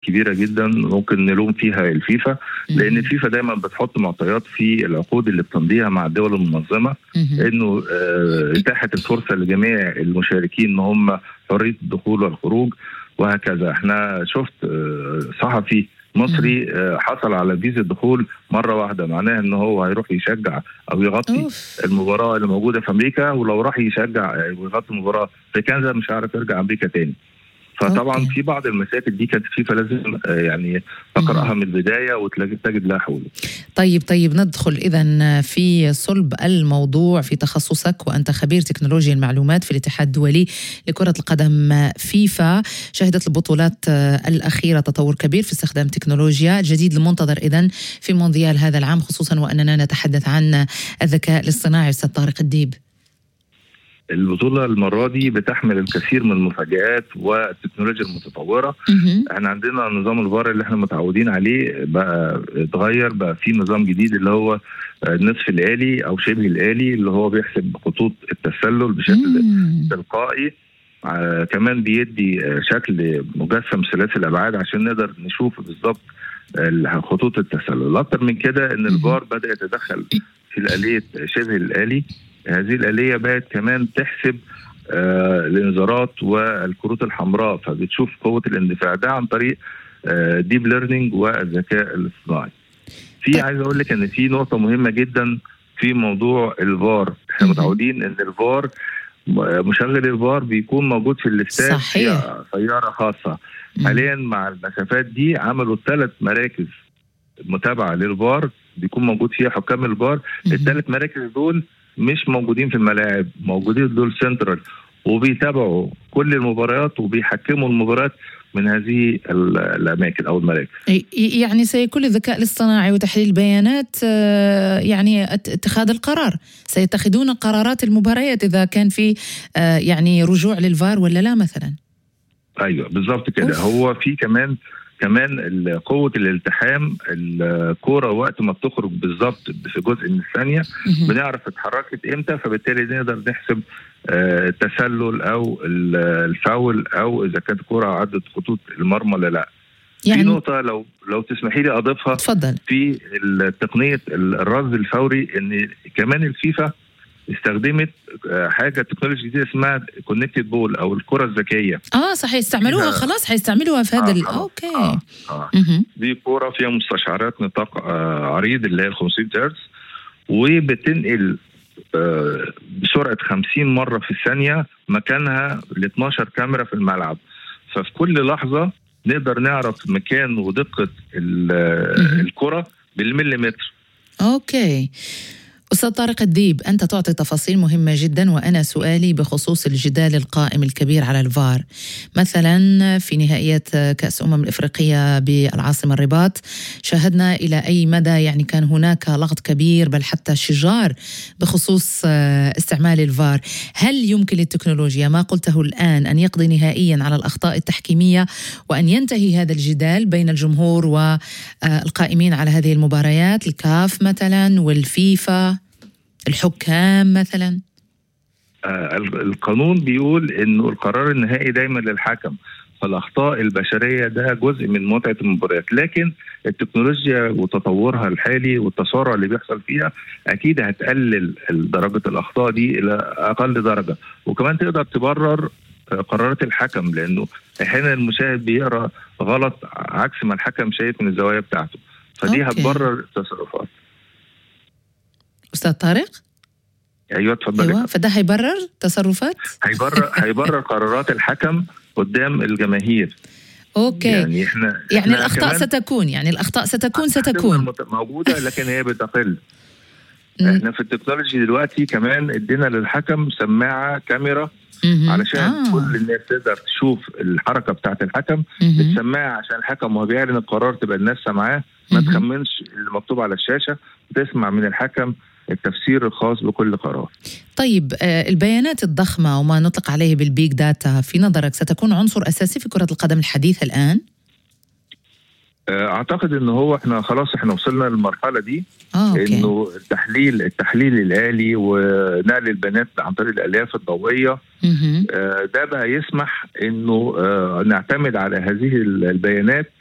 كبيره جدا ممكن نلوم فيها الفيفا لان الفيفا دايما بتحط معطيات في العقود اللي بتمضيها مع الدول المنظمه انه آه، اتاحه الفرصه لجميع المشاركين ان هم حريه الدخول والخروج وهكذا احنا شفت آه، صحفي مصري آه، حصل على فيزا دخول مره واحده معناها ان هو هيروح يشجع او يغطي أوف. المباراه اللي موجوده في امريكا ولو راح يشجع آه، ويغطي المباراه في كندا مش هيعرف يرجع امريكا تاني فطبعا أوكي. في بعض المشاكل دي كانت فيفا لازم آه، يعني تقراها من البدايه وتجد لها حلول طيب طيب ندخل اذا في صلب الموضوع في تخصصك وانت خبير تكنولوجيا المعلومات في الاتحاد الدولي لكره القدم فيفا شهدت البطولات آه، الاخيره تطور كبير في استخدام تكنولوجيا الجديد المنتظر اذا في مونديال هذا العام خصوصا واننا نتحدث عن الذكاء الاصطناعي استاذ طارق الديب البطوله المره دي بتحمل الكثير من المفاجآت والتكنولوجيا المتطوره مهم. احنا عندنا نظام الفار اللي احنا متعودين عليه بقى اتغير بقى في نظام جديد اللي هو النصف الآلي او شبه الآلي اللي هو بيحسب خطوط التسلل بشكل مم. تلقائي آه كمان بيدي آه شكل مجسم ثلاثي الابعاد عشان نقدر نشوف بالظبط آه، خطوط التسلل اكتر من كده ان مهم. الفار بدا يتدخل في الاليه شبه الالي هذه الاليه بقت كمان تحسب آه الانذارات والكروت الحمراء فبتشوف قوه الاندفاع ده عن طريق آه ديب ليرنينج والذكاء الاصطناعي في طيب. عايز اقول لك ان في نقطه مهمه جدا في موضوع الفار احنا مهم. متعودين ان الفار مشغل الفار بيكون موجود في الاستاد صحيح. في سياره خاصه مم. حاليا مع المسافات دي عملوا ثلاث مراكز متابعه للفار بيكون موجود فيها حكام الفار مهم. الثلاث مراكز دول مش موجودين في الملاعب موجودين دول سنترال وبيتابعوا كل المباريات وبيحكموا المباريات من هذه ال- الاماكن او المراكز ي- يعني سيكون الذكاء الاصطناعي وتحليل البيانات آه، يعني ات- اتخاذ القرار سيتخذون قرارات المباريات إذا كان في آه، يعني رجوع للفار ولا لا مثلا ايوه بالظبط كده أوف. هو في كمان كمان ال- قوه الالتحام الكوره وقت ما بتخرج بالظبط في جزء من الثانيه مهم. بنعرف اتحركت امتى فبالتالي نقدر نحسب آه، التسلل او ال- الفاول او اذا كانت الكوره عدت خطوط المرمى ولا لا في يعني نقطه لو لو تسمحي لي اضيفها تفضل في التقنيه الرصد الفوري ان كمان الفيفا استخدمت آه، حاجه تكنولوجيا جديده اسمها كونكتد بول او الكره الذكيه اه صح يستعملوها فيها- خلاص حيستعملوا في هذا آه، ال- خلاص. اوكي آه، آه. مهم. دي كوره فيها مستشعرات نطاق آه، عريض اللي هي ال 500 هرتز وبتنقل آه، بسرعه 50 مره في الثانيه مكانها ل 12 كاميرا في الملعب ففي كل لحظه نقدر نعرف مكان ودقه ال- مهم. الكره بالمليمتر اوكي أستاذ طارق الديب أنت تعطي تفاصيل مهمة جدا وأنا سؤالي بخصوص الجدال القائم الكبير على الفار مثلا في نهائيات كأس أمم الإفريقية بالعاصمة الرباط شاهدنا إلى أي مدى يعني كان هناك لغط كبير بل حتى شجار بخصوص آه، استعمال الفار هل يمكن للتكنولوجيا ما قلته الآن أن يقضي نهائيا على الأخطاء التحكيمية وأن ينتهي هذا الجدال بين الجمهور والقائمين على هذه المباريات الكاف مثلا والفيفا الحكام مثلا آه، ال- القانون بيقول انه القرار النهائي دايما للحكم فالاخطاء البشريه ده جزء من متعه المباريات لكن التكنولوجيا وتطورها الحالي والتسارع اللي بيحصل فيها اكيد هتقلل درجه الاخطاء دي الى اقل درجه وكمان تقدر تبرر آه، قرارات الحكم لانه احيانا المشاهد بيقرا غلط عكس ما الحكم شايف من الزوايا بتاعته فدي أوكي. هتبرر التصرفات أستاذ طارق ايوه اتفضلي أيوة فده هيبرر تصرفات هيبرر هيبرر قرارات الحكم قدام الجماهير أوكي يعني, يعني احنا يعني إحنا الأخطاء كمان ستكون يعني الأخطاء ستكون هتفضل ستكون مت- موجوده لكن هي بتقل مم. احنا في التكنولوجي دلوقتي كمان ادينا للحكم سماعه كاميرا مهم. علشان آه. كل الناس تقدر تشوف الحركه بتاعه الحكم مهم. السماعه عشان الحكم وهو بيعلن القرار تبقى الناس سامعاه ما مهم. تخمنش اللي مكتوب على الشاشه وتسمع من الحكم التفسير الخاص بكل قرار طيب آه، البيانات الضخمة وما نطلق عليه بالبيج داتا في نظرك ستكون عنصر أساسي في كرة القدم الحديثة الآن؟ آه، اعتقد ان هو احنا خلاص احنا وصلنا للمرحله دي آه أوكي انه التحليل التحليل الالي ونقل البيانات عن طريق الالياف الضوئيه مهم. آه، ده بقى يسمح انه آه، نعتمد على هذه البيانات